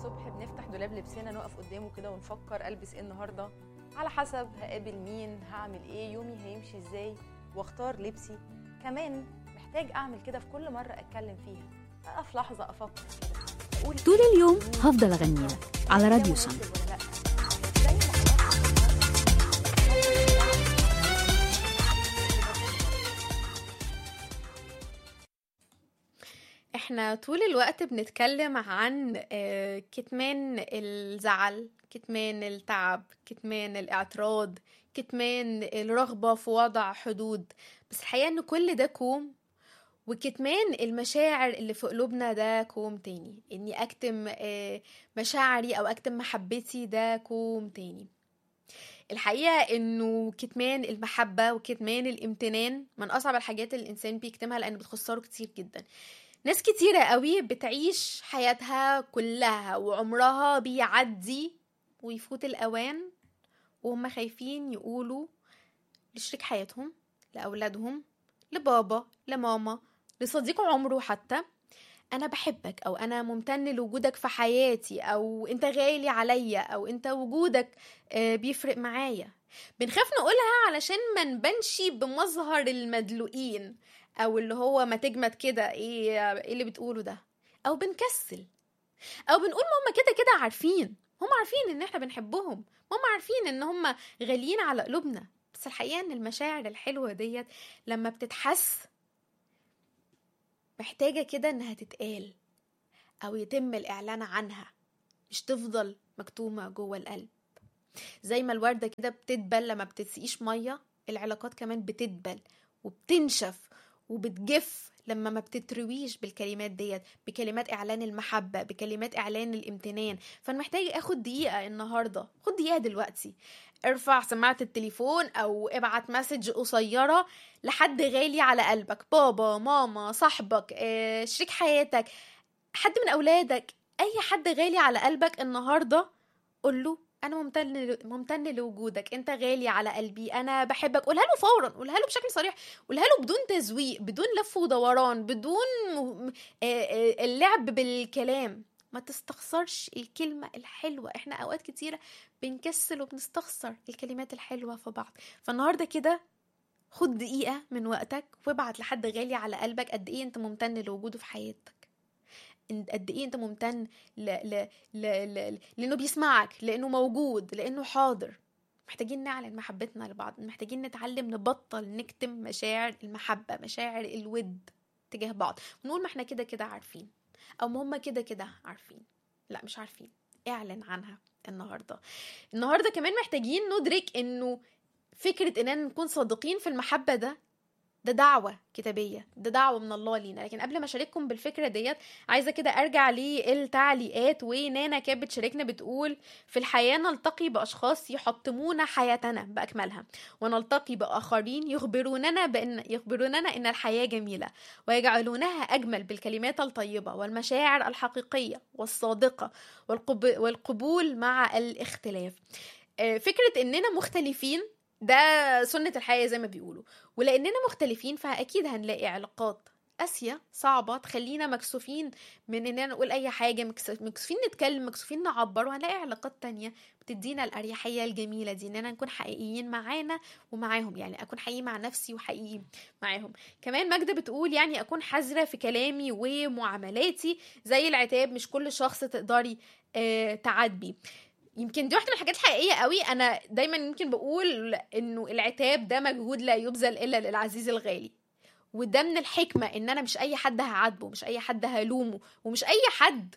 الصبح بنفتح دولاب لبسنا نقف قدامه كده ونفكر البس ايه النهارده على حسب هقابل مين هعمل ايه يومي هيمشي ازاي واختار لبسي كمان محتاج اعمل كده في كل مره اتكلم فيها اقف لحظه افكر كده اقول طول اليوم هفضل أغني لك على راديو ده سما مناسب ولا لأ؟ زي ما احنا طول الوقت بنتكلم عن آه، كتمان الزعل كتمان التعب كتمان الاعتراض كتمان الرغبة في وضع حدود بس الحقيقة ان كل ده كوم وكتمان المشاعر اللي في قلوبنا ده كوم تاني اني اكتم آه، مشاعري او اكتم محبتي ده كوم تاني الحقيقة انه كتمان المحبة وكتمان الامتنان من اصعب الحاجات اللي الانسان بيكتمها لان بتخسره كتير جدا ناس كتيرة قوي بتعيش حياتها كلها وعمرها بيعدي ويفوت الأوان وهم خايفين يقولوا لشريك حياتهم لأولادهم لبابا لماما لصديق عمره حتى أنا بحبك أو أنا ممتن لوجودك في حياتي أو أنت غالي عليا أو أنت وجودك آه، بيفرق معايا بنخاف نقولها علشان ما نبانش بمظهر المدلوقين او اللي هو ما تجمد كده ايه ايه اللي بتقوله ده او بنكسل او بنقول ما هم كده كده عارفين هم عارفين ان احنا بنحبهم هم عارفين ان هم غاليين على قلوبنا بس الحقيقه ان المشاعر الحلوه ديت لما بتتحس محتاجه كده انها تتقال او يتم الاعلان عنها مش تفضل مكتومه جوه القلب زي ما الورده كده بتدبل لما بتسقيش ميه العلاقات كمان بتدبل وبتنشف وبتجف لما ما بتترويش بالكلمات ديت بكلمات اعلان المحبه بكلمات اعلان الامتنان فانا محتاج اخد دقيقه النهارده خد دقيقه دلوقتي ارفع سماعه التليفون او ابعت مسج قصيره لحد غالي على قلبك بابا ماما صاحبك آه، شريك حياتك حد من اولادك اي حد غالي على قلبك النهارده قول له انا ممتن ممتن لوجودك انت غالي على قلبي انا بحبك قولها له فورا قولها له بشكل صريح قولها له بدون تزويق بدون لف ودوران بدون م- آه، آه، اللعب بالكلام ما تستخسرش الكلمة الحلوة احنا اوقات كتيرة بنكسل وبنستخسر الكلمات الحلوة في بعض فالنهاردة كده خد دقيقة من وقتك وابعت لحد غالي على قلبك قد ايه انت ممتن لوجوده في حياتك إن- قد ايه انت ممتن ل... ل... ل... ل... لانه بيسمعك لانه موجود لانه حاضر محتاجين نعلن محبتنا لبعض محتاجين نتعلم نبطل نكتم مشاعر المحبة مشاعر الود تجاه بعض ونقول ما احنا كده كده عارفين او ما هم كده كده عارفين لا مش عارفين اعلن عنها النهارده النهارده كمان محتاجين ندرك انه فكرة اننا نكون صادقين في المحبة ده ده دعوة كتابية ده دعوة من الله لينا لكن قبل ما اشارككم بالفكرة ديت عايزة كده ارجع للتعليقات ونانا كانت بتشاركنا بتقول في الحياة نلتقي بأشخاص يحطمون حياتنا بأكملها ونلتقي بآخرين يخبروننا بأن يخبروننا أن الحياة جميلة ويجعلونها أجمل بالكلمات الطيبة والمشاعر الحقيقية والصادقة والقب... والقبول مع الاختلاف آه، فكرة إننا مختلفين ده سنة الحياة زي ما بيقولوا ولأننا مختلفين فأكيد هنلاقي علاقات قاسية صعبة تخلينا مكسوفين من إننا نقول أي حاجة مكس- مكسوفين نتكلم مكسوفين نعبر وهنلاقي علاقات تانية بتدينا الأريحية الجميلة دي إننا نكون حقيقيين معانا ومعاهم يعني أكون حقيقي مع نفسي وحقيقي معاهم كمان ماجدة بتقول يعني أكون حذرة في كلامي ومعاملاتي زي العتاب مش كل شخص تقدري آه تعاتبي يمكن دي واحده من الحاجات الحقيقيه قوي انا دايما يمكن بقول انه العتاب ده مجهود لا يبذل الا للعزيز الغالي وده من الحكمه ان انا مش اي حد هعاتبه مش اي حد هلومه ومش اي حد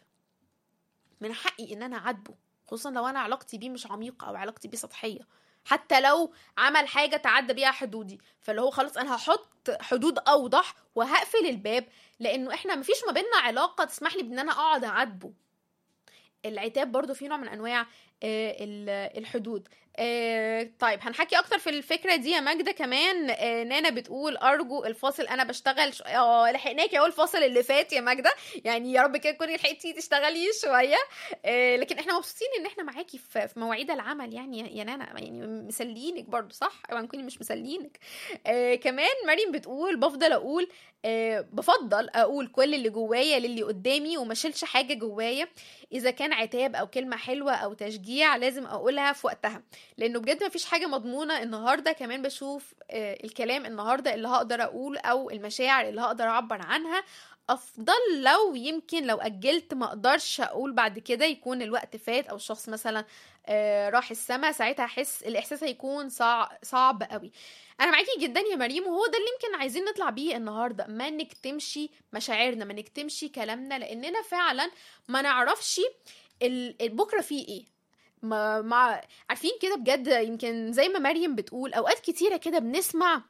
من حقي ان انا اعاتبه خصوصا لو انا علاقتي بيه مش عميقه او علاقتي بيه سطحيه حتى لو عمل حاجه تعدى بيها حدودي فاللي هو خلاص انا هحط حدود اوضح وهقفل الباب لانه احنا مفيش ما بيننا علاقه تسمح لي بان انا اقعد اعاتبه العتاب برضو فيه نوع من انواع آه، ال- الحدود آه، طيب هنحكي اكتر في الفكره دي يا ماجده كمان آه، نانا بتقول ارجو الفاصل انا بشتغل ش... اه لحقناكي اهو الفاصل اللي فات يا ماجده يعني يا رب كده تكوني لحقتي تشتغلي شويه آه، لكن احنا مبسوطين ان احنا معاكي في في مواعيد العمل يعني يا- يا نانا يعني مسلينك برضو صح اوعى نكوني مش مسلينك آه كمان مريم بتقول بفضل اقول آه بفضل اقول كل اللي جوايا للي قدامي وما اشيلش حاجه جوايا اذا كان عتاب او كلمه حلوه او تشجيع لازم اقولها في وقتها لانه بجد ما فيش حاجه مضمونه النهارده كمان بشوف آه الكلام النهارده اللي هقدر اقول او المشاعر اللي هقدر اعبر عنها افضل لو يمكن لو اجلت ما اقدرش اقول بعد كده يكون الوقت فات او الشخص مثلا آه، راح السما ساعتها احس الاحساس هيكون صعب صعب قوي انا معاكي جدا يا مريم وهو ده اللي يمكن عايزين نطلع بيه النهارده ما نكتمشي مشاعرنا ما نكتمشي كلامنا لاننا فعلا ما نعرفش ال- ال- بكره فيه ايه ما مع عارفين كده بجد يمكن زي ما مريم بتقول اوقات كتيره كده بنسمع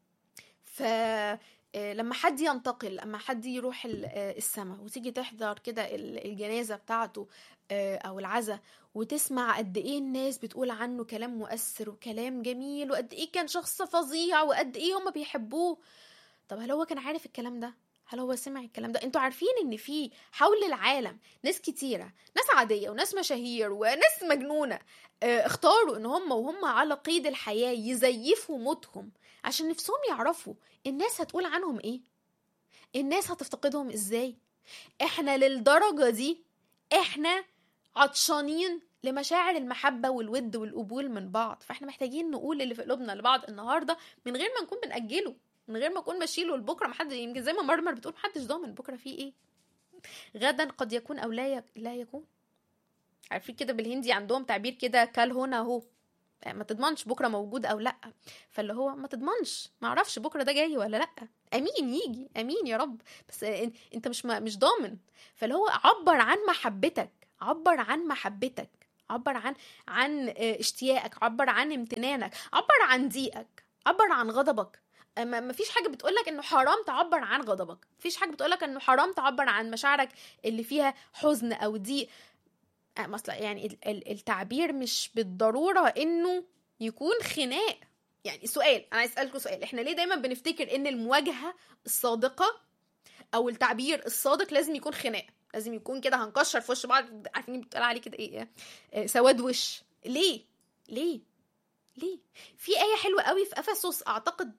ف آه، لما حد ينتقل لما حد يروح ال- آه، السما وتيجي تحضر كده ال- الجنازه بتاعته آه، او العزا وتسمع قد ايه الناس بتقول عنه كلام مؤثر وكلام جميل وقد ايه كان شخص فظيع وقد ايه هما بيحبوه طب هل هو كان عارف الكلام ده هل هو سمع الكلام ده انتوا عارفين ان في حول العالم ناس كتيرة ناس عادية وناس مشاهير وناس مجنونة اه اختاروا ان هم وهم على قيد الحياة يزيفوا موتهم عشان نفسهم يعرفوا الناس هتقول عنهم ايه الناس هتفتقدهم ازاي احنا للدرجة دي احنا عطشانين لمشاعر المحبة والود والقبول من بعض فاحنا محتاجين نقول اللي في قلوبنا لبعض النهاردة من غير ما نكون بنأجله من غير ما نكون بشيله لبكره محد يمكن زي ما مرمر بتقول محدش ضامن بكره فيه ايه غدا قد يكون او لا يك... لا يكون عارفين كده بالهندي عندهم تعبير كده كال هنا اهو ما تضمنش بكره موجود او لا فاللي هو ما تضمنش ما اعرفش بكره ده جاي ولا لا امين يجي امين يا رب بس إن- انت مش ما مش ضامن فاللي هو عبر عن محبتك عبر عن محبتك عبر عن عن آه، اشتياقك عبر عن امتنانك عبر عن ضيقك عبر عن غضبك ما ما فيش حاجه بتقولك انه حرام تعبر عن غضبك مفيش حاجه بتقولك انه حرام تعبر عن مشاعرك اللي فيها حزن او ضيق آه، مثلا يعني ال- ال- التعبير مش بالضروره انه يكون خناق يعني سؤال انا عايز اسالكم سؤال احنا ليه دايما بنفتكر ان المواجهه الصادقه او التعبير الصادق لازم يكون خناق لازم يكون كده هنكشر في وش بعض عارفين بتقول عليه كده ايه آه، سواد وش ليه ليه ليه في آية حلوة قوي في أفسس أعتقد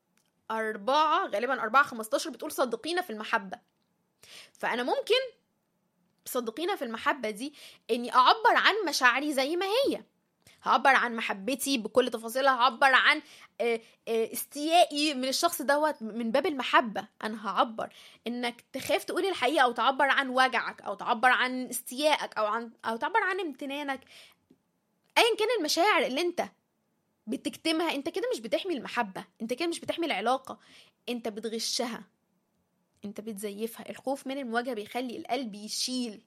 أربعة غالبا أربعة خمستاشر بتقول صدقينا في المحبة فأنا ممكن صدقينا في المحبة دي إني أعبر عن مشاعري زي ما هي هعبر عن محبتي بكل تفاصيلها هعبر عن آه، آه، استيائي من الشخص دوت من باب المحبة أنا هعبر إنك تخاف تقولي الحقيقة أو تعبر عن وجعك أو تعبر عن استيائك أو عن أو تعبر عن امتنانك أيا كان المشاعر اللي أنت بتكتمها انت كده مش بتحمي المحبة انت كده مش بتحمي العلاقة انت بتغشها انت بتزيفها الخوف من المواجهة بيخلي القلب يشيل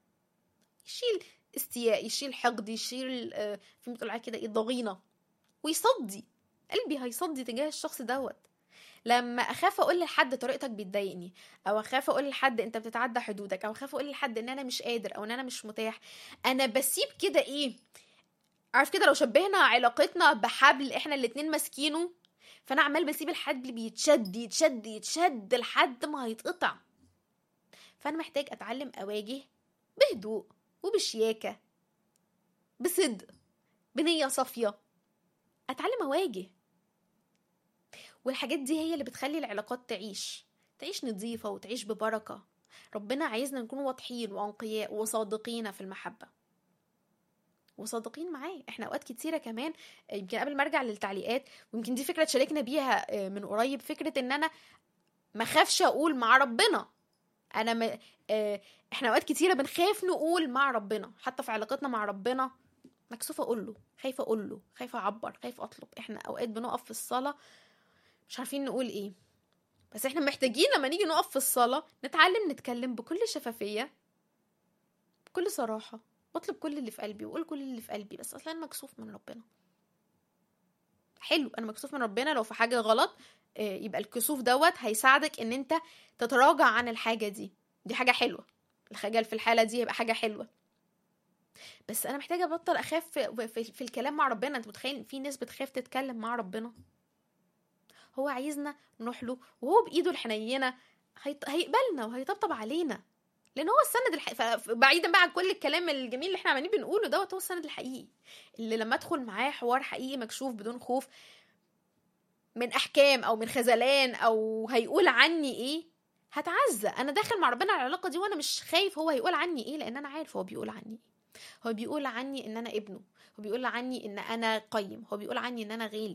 يشيل استياء يشيل حقد يشيل آه، في بتقول عليها كده ايه ضغينة ويصدي قلبي هيصدي تجاه الشخص دوت لما اخاف اقول لحد طريقتك بتضايقني او اخاف اقول لحد انت بتتعدى حدودك او اخاف اقول لحد ان انا مش قادر او ان انا مش متاح انا بسيب كده ايه عارف كده لو شبهنا علاقتنا بحبل احنا الاتنين ماسكينه فانا عمال بسيب الحبل بيتشد يتشد يتشد لحد ما هيتقطع فانا محتاج اتعلم اواجه بهدوء وبشياكه بصدق بنيه صافيه اتعلم اواجه والحاجات دي هي اللي بتخلي العلاقات تعيش تعيش نظيفه وتعيش ببركه ربنا عايزنا نكون واضحين وانقياء وصادقين في المحبه وصادقين معاه احنا اوقات كتيره كمان يمكن قبل ما ارجع للتعليقات ويمكن دي فكره تشاركنا بيها آه، من قريب فكره ان انا ما خافش اقول مع ربنا انا م... آه، احنا اوقات كتيره بنخاف نقول مع ربنا حتى في علاقتنا مع ربنا مكسوفه اقول له خايفه اقول له خايفه اعبر خايفه اطلب احنا اوقات بنقف في الصلاه مش عارفين نقول ايه بس احنا محتاجين لما نيجي نقف في الصلاه نتعلم نتكلم بكل شفافيه بكل صراحه بطلب كل اللي في قلبي واقول كل اللي في قلبي بس اصلا انا مكسوف من ربنا حلو انا مكسوف من ربنا لو في حاجه غلط آه، يبقى الكسوف دوت هيساعدك ان انت تتراجع عن الحاجه دي دي حاجه حلوه الخجل في الحاله دي يبقى حاجه حلوه بس انا محتاجه ابطل اخاف في, في, في الكلام مع ربنا انت متخيل في ناس بتخاف تتكلم مع ربنا هو عايزنا نروح له وهو بايده الحنينه هيط- هيقبلنا وهيطبطب علينا لان هو السند الحقيقي بعيدا بقى عن كل الكلام الجميل اللي احنا عمالين بنقوله دوت هو السند الحقيقي اللي لما ادخل معاه حوار حقيقي مكشوف بدون خوف من احكام او من خذلان او هيقول عني ايه هتعزى انا داخل مع ربنا على العلاقه دي وانا مش خايف هو هيقول عني ايه لان انا عارف هو بيقول عني ايه هو بيقول عني ان انا ابنه هو بيقول عني ان انا قيم هو بيقول عني ان انا غالي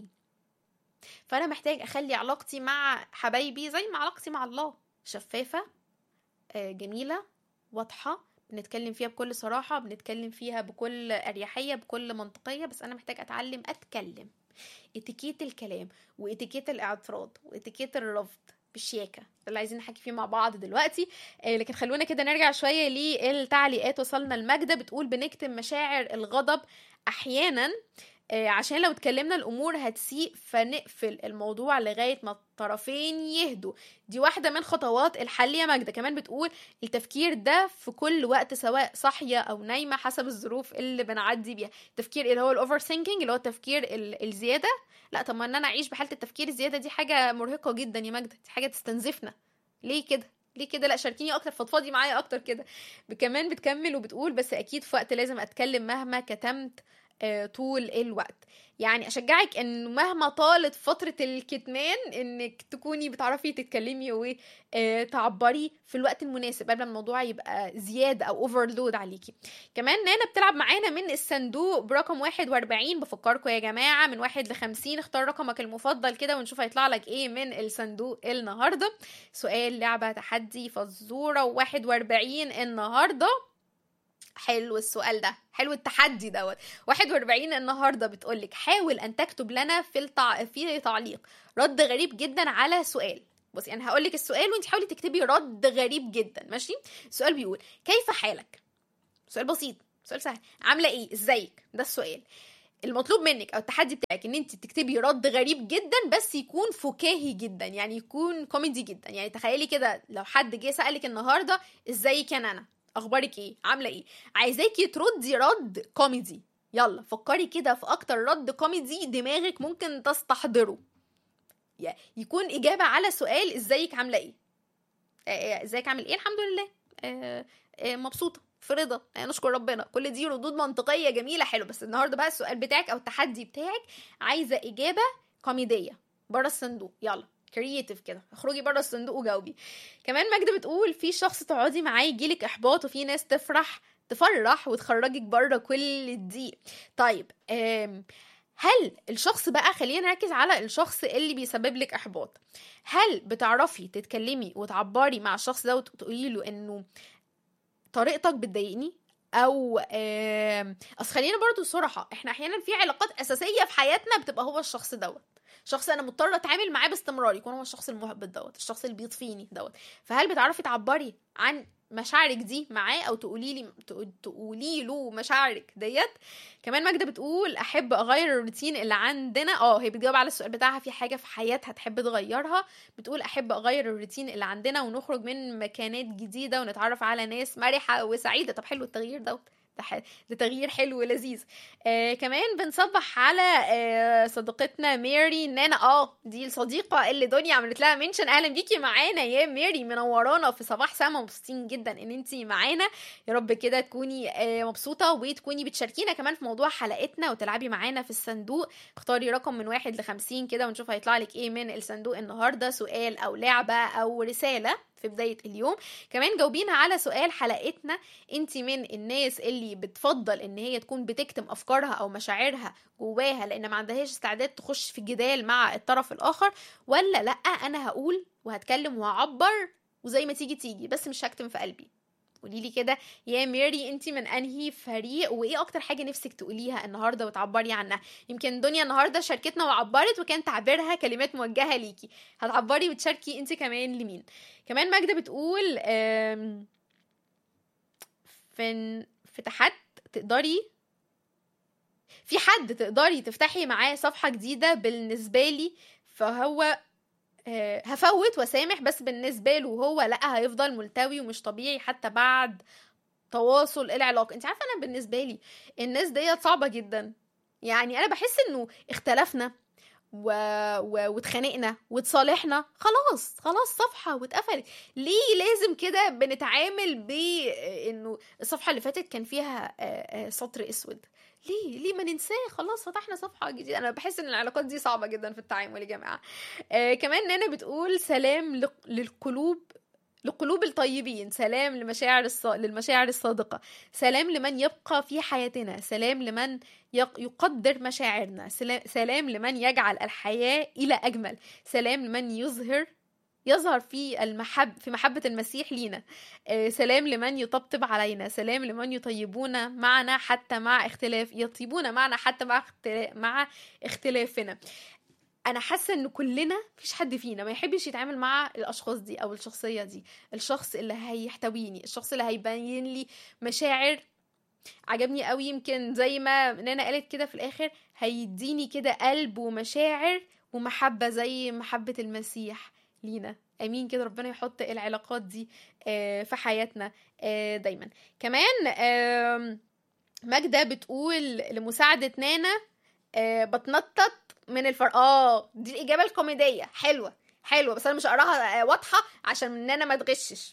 فانا محتاج اخلي علاقتي مع حبايبي زي ما علاقتي مع الله شفافه آه، جميله واضحه بنتكلم فيها بكل صراحه بنتكلم فيها بكل اريحيه بكل منطقيه بس انا محتاج اتعلم اتكلم اتيكيت الكلام واتيكيت الاعتراض واتيكيت الرفض بالشياكه ده اللي عايزين نحكي فيه مع بعض دلوقتي آه، لكن خلونا كده نرجع شويه للتعليقات وصلنا المجده بتقول بنكتم مشاعر الغضب احيانا آه، عشان لو اتكلمنا الامور هتسيء فنقفل الموضوع لغايه ما الطرفين يهدوا دي واحده من خطوات الحل يا ماجده كمان بتقول التفكير ده في كل وقت سواء صاحيه او نايمه حسب الظروف اللي بنعدي بيها التفكير اللي هو الاوفر ثينكينج اللي هو التفكير ال- الزياده لا طب ما ان انا اعيش بحاله التفكير الزياده دي حاجه مرهقه جدا يا ماجده دي حاجه تستنزفنا ليه كده ليه كده لا شاركيني اكتر فضفضي معايا اكتر كده كمان بتكمل وبتقول بس اكيد في وقت لازم اتكلم مهما كتمت آه، طول الوقت يعني اشجعك انه مهما طالت فتره الكتمان انك تكوني بتعرفي تتكلمي وتعبري في الوقت المناسب قبل ما الموضوع يبقى زياده او اوفرلود عليكي كمان نانا بتلعب معانا من الصندوق برقم 41 بفكركم يا جماعه من واحد ل 50 اختار رقمك المفضل كده ونشوف هيطلع لك ايه من الصندوق النهارده سؤال لعبه تحدي فزوره 41 النهارده حلو السؤال ده حلو التحدي دوت 41 النهارده بتقولك حاول ان تكتب لنا في التع... في تعليق رد غريب جدا على سؤال بصي انا هقول لك السؤال وانت حاولي تكتبي رد غريب جدا ماشي السؤال بيقول كيف حالك سؤال بسيط سؤال سهل عامله ايه ازيك ده السؤال المطلوب منك او التحدي بتاعك ان انت تكتبي رد غريب جدا بس يكون فكاهي جدا يعني يكون كوميدي جدا يعني تخيلي كده لو حد جه سالك النهارده ازيك يا نانا اخبارك ايه عامله ايه عايزاكي تردي رد كوميدي يلا فكري كده في اكتر رد كوميدي دماغك ممكن تستحضره ي- يكون اجابه على سؤال ازيك عامله ايه آه، آه، ازيك عامل ايه الحمد لله آه، آه، مبسوطه في رضا آه، نشكر ربنا كل دي ردود منطقيه جميله حلوه بس النهارده بقى السؤال بتاعك او التحدي بتاعك عايزه اجابه كوميديه بره الصندوق يلا كرييتيف كده اخرجي بره الصندوق وجاوبي كمان ماجدة بتقول في شخص تقعدي معاه يجيلك احباط وفي ناس تفرح تفرح وتخرجك بره كل الضيق طيب آم، هل الشخص بقى خلينا نركز على الشخص اللي بيسبب لك احباط هل بتعرفي تتكلمي وتعبري مع الشخص ده وتقولي له انه طريقتك بتضايقني او آم، اصل خلينا برضو صراحه احنا احيانا في علاقات اساسيه في حياتنا بتبقى هو الشخص دوت شخص انا مضطره اتعامل معاه باستمرار يكون هو الشخص المحبط دوت الشخص اللي بيطفيني دوت فهل بتعرفي تعبري عن مشاعرك دي معاه او تقولي لي تقولي له مشاعرك ديت كمان ماجدة بتقول احب اغير الروتين اللي عندنا اه هي بتجاوب على السؤال بتاعها في حاجه في حياتها تحب تغيرها بتقول احب اغير الروتين اللي عندنا ونخرج من مكانات جديده ونتعرف على ناس مرحه وسعيده طب حلو التغيير دوت ده ح- ده تغيير حلو ولذيذ آه كمان بنصبح على آه صديقتنا ميري نانا اه دي الصديقه اللي دنيا عملت لها منشن اهلا بيكي معانا يا ميري منورانا في صباح سما مبسوطين جدا ان انتي معانا يا رب كده تكوني آه مبسوطه وتكوني بتشاركينا كمان في موضوع حلقتنا وتلعبي معانا في الصندوق اختاري رقم من واحد لخمسين كده ونشوف هيطلع لك ايه من الصندوق النهارده سؤال او لعبه او رساله في بدايه اليوم كمان جاوبينا على سؤال حلقتنا انت من الناس اللي بتفضل ان هي تكون بتكتم افكارها او مشاعرها جواها لان ما عندهاش استعداد تخش في جدال مع الطرف الاخر ولا لا انا هقول وهتكلم وهعبر وزي ما تيجي تيجي بس مش هكتم في قلبي قولي لي كده يا ميري انت من انهي فريق وايه اكتر حاجه نفسك تقوليها النهارده وتعبري عنها يمكن دنيا النهارده شاركتنا وعبرت وكان تعبيرها كلمات موجهه ليكي هتعبري وتشاركي انت كمان لمين كمان ماجدة بتقول آم، في في تحت تقدري في حد تقدري تفتحي معاه صفحة جديدة بالنسبة لي فهو آه، هفوت وسامح بس بالنسبة له هو لا هيفضل ملتوي ومش طبيعي حتى بعد تواصل العلاقه انت عارفه انا بالنسبه لي الناس ديت صعبه جدا يعني انا بحس انه اختلفنا و... و... واتخانقنا وتصالحنا خلاص خلاص صفحه واتقفلت ليه لازم كده بنتعامل بانه الصفحه اللي فاتت كان فيها آه، آه، سطر اسود ليه ليه ما ننساه خلاص فتحنا صفحه جديده انا بحس ان العلاقات دي صعبه جدا في التعامل يا جماعه آه كمان نانا بتقول سلام لق- للقلوب لقلوب الطيبين سلام لمشاعر الص... للمشاعر الصادقة سلام لمن يبقى في حياتنا سلام لمن يق... يقدر مشاعرنا سلام... سلام لمن يجعل الحياة إلى أجمل سلام لمن يظهر يظهر في المحب في محبة المسيح لينا آه، سلام لمن يطبطب علينا سلام لمن يطيبون معنا حتى مع اختلاف يطيبون معنا حتى مع اختلاف مع اختلافنا انا حاسه ان كلنا مفيش حد فينا ما يحبش يتعامل مع الاشخاص دي او الشخصيه دي الشخص اللي هيحتويني الشخص اللي هيبين لي مشاعر عجبني قوي يمكن زي ما نانا قالت كده في الاخر هيديني كده قلب ومشاعر ومحبه زي محبه المسيح لينا امين كده ربنا يحط العلاقات دي آه، في حياتنا آه، دايما كمان آم، ماجدة بتقول لمساعدة نانا آه، بتنطط من الفرق اه دي الإجابة الكوميدية حلوة حلوة بس أنا مش هقراها آه، واضحة عشان نانا ما تغشش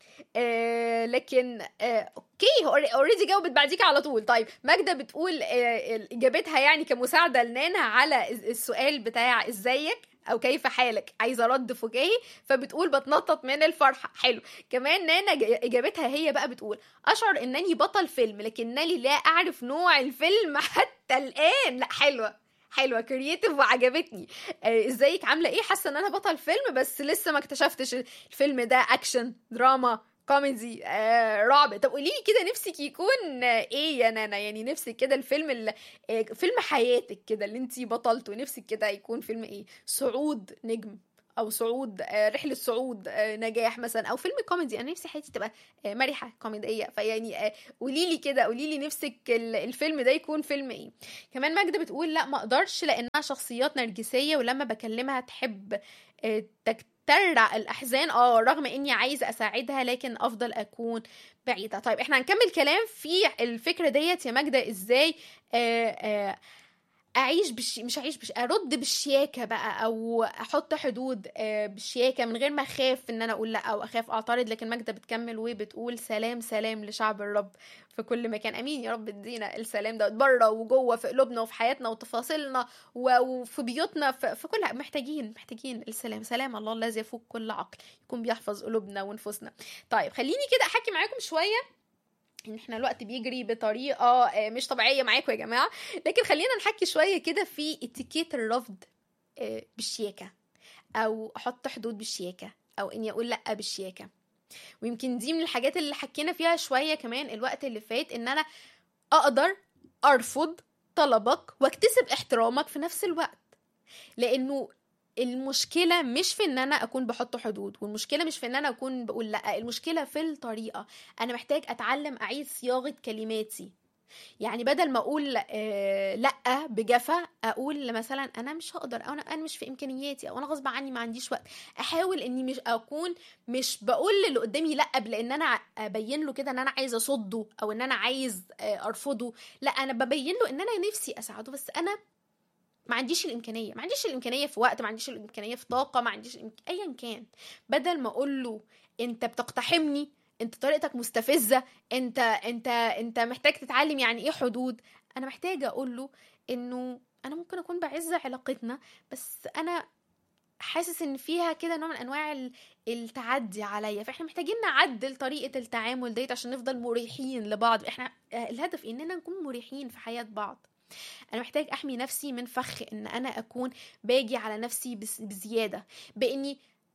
آه لكن آه اوكي اوريدي جاوبت بعديك على طول طيب ماجدة بتقول آه اجابتها يعني كمساعدة لنانا على السؤال بتاع ازيك او كيف حالك عايزه رد فكاهي فبتقول بتنطط من الفرحه حلو كمان نانا ج- اجابتها هي بقى بتقول اشعر انني بطل فيلم لكنني لا اعرف نوع الفيلم حتى الان لا حلوه حلوه كرييتيف وعجبتني آه، ازيك عامله ايه حاسه ان انا بطل فيلم بس لسه ما اكتشفتش الفيلم ده اكشن دراما كوميدي آه، رعب طب قولي لي كده نفسك يكون آه، ايه يا نانا يعني نفسك كده الفيلم اللي آه، فيلم حياتك كده اللي انتي بطلته نفسك كده يكون فيلم ايه صعود نجم او صعود آه، رحله صعود آه، نجاح مثلا او فيلم كوميدي انا نفسي حياتي تبقى آه، مرحه كوميديه فيعني آه، قولي لي كده قولي لي نفسك ال- الفيلم ده يكون فيلم ايه كمان ماجدة بتقول لا ما اقدرش لانها شخصيات نرجسيه ولما بكلمها تحب آه، تكترع الاحزان اه رغم اني عايزه اساعدها لكن افضل اكون بعيده طيب احنا هنكمل كلام في الفكره ديت يا ماجدة ازاي آه آه اعيش بش... مش اعيش بش... ارد بالشياكه بقى او احط حدود آه، بالشياكه من غير ما اخاف ان انا اقول لا او اخاف اعترض لكن ماجدة بتكمل وبتقول سلام سلام لشعب الرب في كل مكان امين يا رب ادينا السلام ده بره وجوه في قلوبنا وفي حياتنا وتفاصيلنا و- وفي بيوتنا في, في كل محتاجين محتاجين السلام سلام الله الذي يفوق كل عقل يكون بيحفظ قلوبنا ونفوسنا طيب خليني كده احكي معاكم شويه ان احنا الوقت بيجري بطريقه آه، مش طبيعيه معاكم يا جماعه لكن خلينا نحكي شويه كده في اتيكيت الرفض آه، بالشياكه او احط حدود بالشياكه او اني اقول لا بالشياكه ويمكن دي من الحاجات اللي حكينا فيها شويه كمان الوقت اللي فات ان انا اقدر ارفض طلبك واكتسب احترامك في نفس الوقت لانه المشكله مش في ان انا اكون بحط حدود والمشكله مش في ان انا اكون بقول لا المشكله في الطريقه انا محتاج اتعلم اعيد صياغه كلماتي يعني بدل ما اقول آه لا بجفا اقول مثلا انا مش هقدر او انا انا مش في امكانياتي او انا غصب عني ما عنديش وقت احاول اني مش اكون مش بقول للي قدامي لا لان انا ابين له كده ان انا عايزه اصده او ان انا عايز آه ارفضه لا انا ببين له ان انا نفسي اساعده بس انا ما عنديش الامكانيه ما عنديش الامكانيه في وقت ما عنديش الامكانيه في طاقه ما عنديش الإمك... ايا كان بدل ما اقول له انت بتقتحمني انت طريقتك مستفزه انت انت انت محتاج تتعلم يعني ايه حدود انا محتاجه اقول له انه انا ممكن اكون بعز علاقتنا بس انا حاسس ان فيها كده نوع من انواع ال- التعدي عليا فاحنا محتاجين نعدل طريقه التعامل ديت عشان نفضل مريحين لبعض احنا آه، الهدف اننا نكون مريحين في حياه بعض انا محتاج احمي نفسي من فخ ان انا اكون باجي على نفسي بس- بزياده باني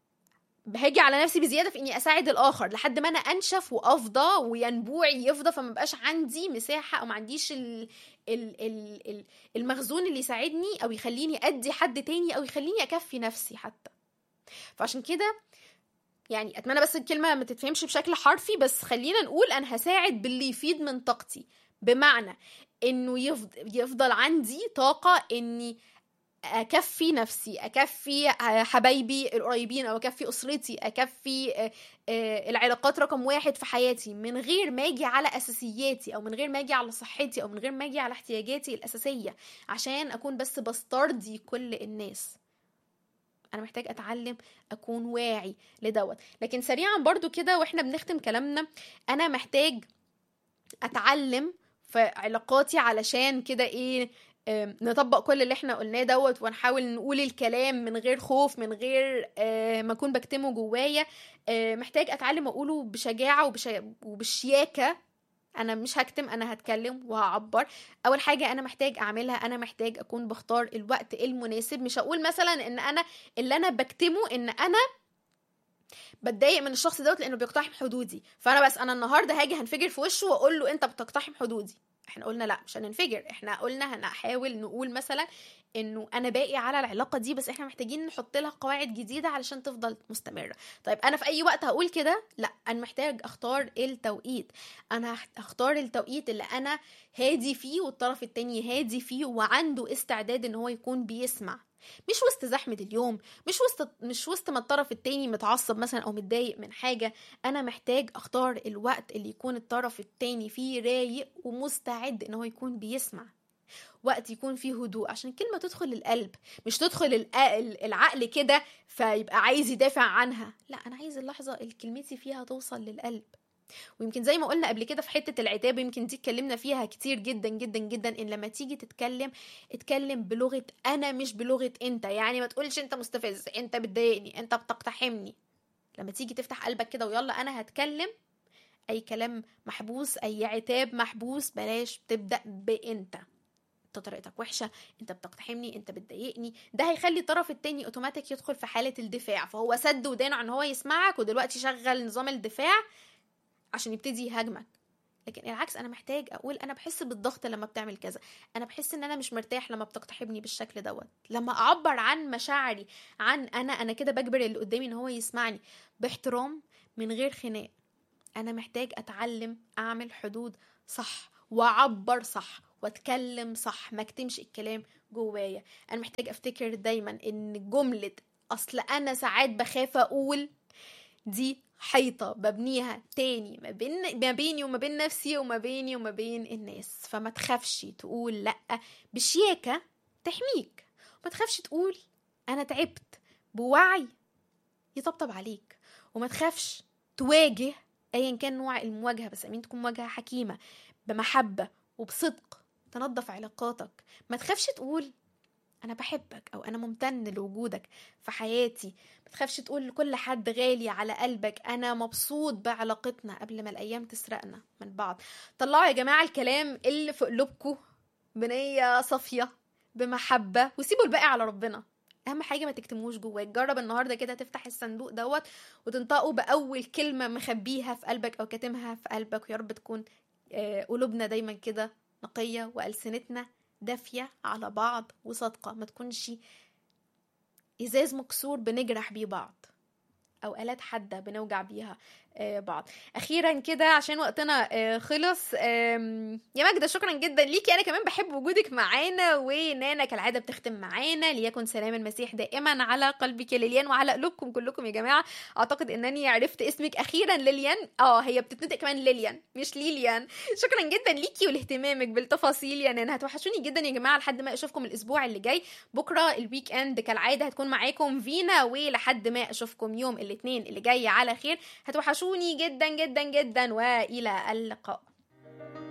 هاجي على نفسي بزياده في اني اساعد الاخر لحد ما انا انشف وافضى وينبوعي يفضى فما بقاش عندي مساحه او ما عنديش ال ال ال ال المخزون اللي يساعدني او يخليني ادي حد تاني او يخليني اكفي نفسي حتى فعشان كده يعني اتمنى بس الكلمه ما تتفهمش بشكل حرفي بس خلينا نقول انا هساعد باللي يفيد من طاقتي بمعنى انه يفضل, يفضل عندي طاقه اني اكفي نفسي اكفي حبايبي القريبين او اكفي اسرتي اكفي آه، آه، العلاقات رقم واحد في حياتي من غير ما اجي على اساسياتي او من غير ما اجي على صحتي او من غير ما اجي على احتياجاتي الاساسيه عشان اكون بس بسترضي كل الناس انا محتاج اتعلم اكون واعي لدوت لكن سريعا برضو كده واحنا بنختم كلامنا انا محتاج اتعلم في علاقاتي علشان كده ايه آم، نطبق كل اللي احنا قلناه دوت ونحاول نقول الكلام من غير خوف من غير آه، ما اكون بكتمه جوايا آه، محتاج اتعلم اقوله بشجاعه وبش... وبشياكه انا مش هكتم انا هتكلم وهعبر اول حاجه انا محتاج اعملها انا محتاج اكون بختار الوقت المناسب مش هقول مثلا ان انا اللي انا بكتمه ان انا بتضايق من الشخص دوت لانه بيقتحم حدودي فانا بس انا النهارده هاجي هنفجر في وشه واقول له انت بتقتحم حدودي احنا قلنا لا مش هننفجر احنا قلنا هنحاول نقول مثلا انه انا باقي على العلاقه دي بس احنا محتاجين نحط لها قواعد جديده علشان تفضل مستمره طيب انا في اي وقت هقول كده لا انا محتاج اختار التوقيت انا هخ- هختار التوقيت اللي انا هادي فيه والطرف التاني هادي فيه وعنده استعداد ان هو يكون بيسمع مش وسط زحمة اليوم مش وسط مش وسط ما الطرف التاني متعصب مثلا او متضايق من حاجة انا محتاج اختار الوقت اللي يكون الطرف التاني فيه رايق ومستعد ان هو يكون بيسمع وقت يكون فيه هدوء عشان الكلمة تدخل القلب مش تدخل الق- العقل كده فيبقى عايز يدافع عنها لا انا عايز اللحظة اللي كلمتي فيها توصل للقلب ويمكن زي ما قلنا قبل كده في حتة العتاب يمكن دي اتكلمنا فيها كتير جدا جدا جدا ان لما تيجي تتكلم اتكلم بلغة انا مش بلغة انت يعني ما تقولش انت مستفز انت بتضايقني انت بتقتحمني لما تيجي تفتح قلبك كده ويلا انا هتكلم اي كلام محبوس اي عتاب محبوس بلاش تبدأ بانت انت طريقتك وحشه انت بتقتحمني انت بتضايقني ده هيخلي الطرف التاني اوتوماتيك يدخل في حاله الدفاع فهو سد ودانه عن هو يسمعك ودلوقتي شغل نظام الدفاع عشان يبتدي يهاجمك لكن العكس انا محتاج اقول انا بحس بالضغط لما بتعمل كذا انا بحس ان انا مش مرتاح لما بتقتحمني بالشكل دوت لما اعبر عن مشاعري عن انا انا كده بجبر اللي قدامي ان هو يسمعني باحترام من غير خناق انا محتاج اتعلم اعمل حدود صح واعبر صح واتكلم صح ما اكتمش الكلام جوايا انا محتاج افتكر دايما ان جمله اصل انا ساعات بخاف اقول دي حيطة ببنيها تاني ما بين ما بيني وما بين نفسي وما بيني وما بين الناس فما تخافش تقول لأ بشياكة تحميك وما تخافش تقول أنا تعبت بوعي يطبطب عليك وما تخافش تواجه أيا كان نوع المواجهة بس أمين تكون مواجهة حكيمة بمحبة وبصدق تنظف علاقاتك ما تخافش تقول انا بحبك او انا ممتن لوجودك في حياتي ما تخافش تقول لكل حد غالي على قلبك انا مبسوط بعلاقتنا قبل ما الايام تسرقنا من بعض طلعوا يا جماعه الكلام اللي في قلوبكم بنيه صافيه بمحبه وسيبوا الباقي على ربنا اهم حاجه ما تكتموش جواك جرب النهارده كده تفتح الصندوق دوت وتنطقه باول كلمه مخبيها في قلبك او كاتمها في قلبك ويا رب تكون آه، قلوبنا دايما كده نقيه والسنتنا دافيه على بعض وصادقه ما تكونش ازاز مكسور بنجرح بيه بعض او الات حاده بنوجع بيها آه، بعض اخيرا كده عشان وقتنا آه، خلص آم، يا ماجدة شكرا جدا ليكي انا كمان بحب وجودك معانا ونانا كالعاده بتختم معانا ليكن سلام المسيح دائما على قلبك يا ليليان وعلى قلوبكم كلكم يا جماعه اعتقد انني عرفت اسمك اخيرا ليليان اه هي بتتنطق كمان ليليان مش ليليان شكرا جدا ليكي ولاهتمامك بالتفاصيل يا نانا هتوحشوني جدا يا جماعه لحد ما اشوفكم الاسبوع اللي جاي بكره الويك اند كالعاده هتكون معاكم فينا ولحد ما اشوفكم يوم الاثنين اللي جاي على خير هتوحشوني جدا جدا جدا والى اللقاء